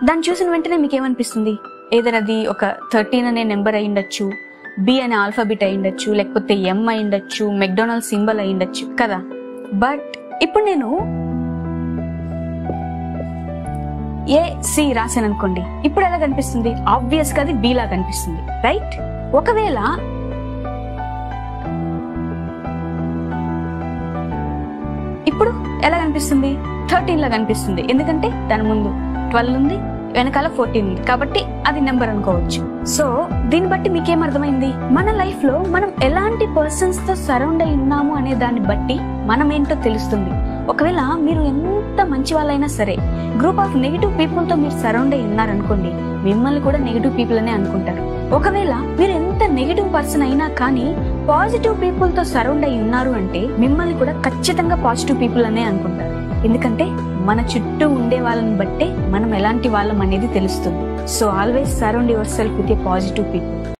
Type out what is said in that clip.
దాన్ని చూసిన వెంటనే మీకు ఏమనిపిస్తుంది ఏదైనా అది ఒక థర్టీన్ అనే నెంబర్ అయి ఉండొచ్చు బి అనే ఆల్ఫాబెట్ అయి ఉండొచ్చు లేకపోతే ఎం అయి ఉండొచ్చు మెక్డొనాల్డ్ సింబల్ అయి ఉండొచ్చు కదా బట్ ఇప్పుడు నేను ఏ సి రాశాను అనుకోండి ఇప్పుడు ఎలా కనిపిస్తుంది ఆబ్వియస్ గా అది బి లా కనిపిస్తుంది రైట్ ఒకవేళ ఇప్పుడు ఎలా కనిపిస్తుంది థర్టీన్ లా కనిపిస్తుంది ఎందుకంటే దాని ముందు ట్వెల్వ్ ఉంది వెనకాల ఫోర్టీన్ ఉంది కాబట్టి అది నెంబర్ అనుకోవచ్చు సో దీన్ని బట్టి మీకేం అర్థమైంది మన లైఫ్ లో మనం ఎలాంటి పర్సన్స్ తో సరౌండ్ అయి ఉన్నాము అనే దాన్ని బట్టి మనం ఏంటో తెలుస్తుంది ఒకవేళ మీరు ఎంత మంచి వాళ్ళైనా సరే గ్రూప్ ఆఫ్ నెగిటివ్ పీపుల్ తో మీరు సరౌండ్ అయి ఉన్నారనుకోండి మిమ్మల్ని కూడా నెగిటివ్ పీపుల్ అనే అనుకుంటారు ఒకవేళ మీరు ఎంత నెగిటివ్ పర్సన్ అయినా కానీ పాజిటివ్ పీపుల్ తో సరౌండ్ అయి ఉన్నారు అంటే మిమ్మల్ని కూడా ఖచ్చితంగా పాజిటివ్ పీపుల్ అనే అనుకుంటారు ఎందుకంటే మన చుట్టూ ఉండే వాళ్ళని బట్టే మనం ఎలాంటి వాళ్ళం అనేది తెలుస్తుంది so always surround yourself with a positive people